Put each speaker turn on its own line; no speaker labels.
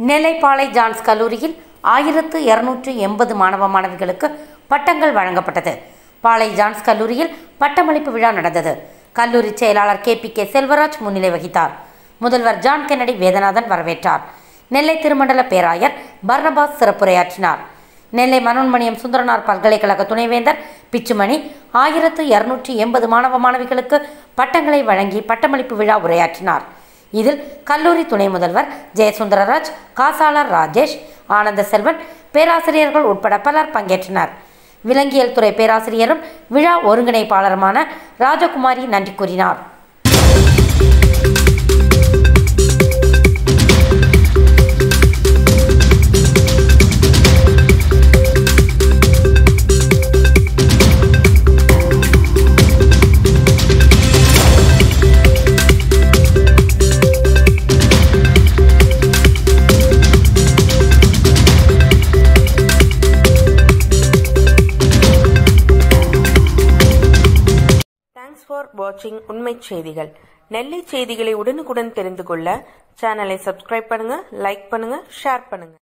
நெல்லைப்பாளை John's கல்லூரியில் ஆயிரத்து இருநூற்று எண்பது மாணவ மாணவிகளுக்கு பட்டங்கள் வழங்கப்பட்டது பாளை ஜான்ஸ் கல்லூரியில் பட்டமளிப்பு விழா நடந்தது கல்லூரி செயலாளர் கே பி கே செல்வராஜ் முன்னிலை வகித்தார் முதல்வர் ஜான் கென்னடி வேதநாதன் வரவேற்றார் நெல்லை திருமண்டல பேராயர் பர்னபாஸ் சிறப்புரையாற்றினார் நெல்லை மனோன்மணியம் சுந்தரனார் பல்கலைக்கழக துணைவேந்தர் பிச்சுமணி ஆயிரத்து இருநூற்றி எண்பது மாணவ மாணவிகளுக்கு பட்டங்களை வழங்கி பட்டமளிப்பு விழா உரையாற்றினார் இதில் கல்லூரி துணை முதல்வர் ஜெயசுந்தரராஜ் காசாளர் ராஜேஷ் ஆனந்த செல்வன் பேராசிரியர்கள் உட்பட பலர் பங்கேற்றனர் விலங்கியல் துறை பேராசிரியரும் விழா ஒருங்கிணைப்பாளருமான ராஜகுமாரி நன்றி கூறினார்
தேங்க்ஸ் ஃபார் வாட்சிங் உண்மை செய்திகள் நெல்லை செய்திகளை உடனுக்குடன் தெரிந்து கொள்ள சேனலை சப்ஸ்கிரைப் பண்ணுங்க லைக் பண்ணுங்க ஷேர் பண்ணுங்க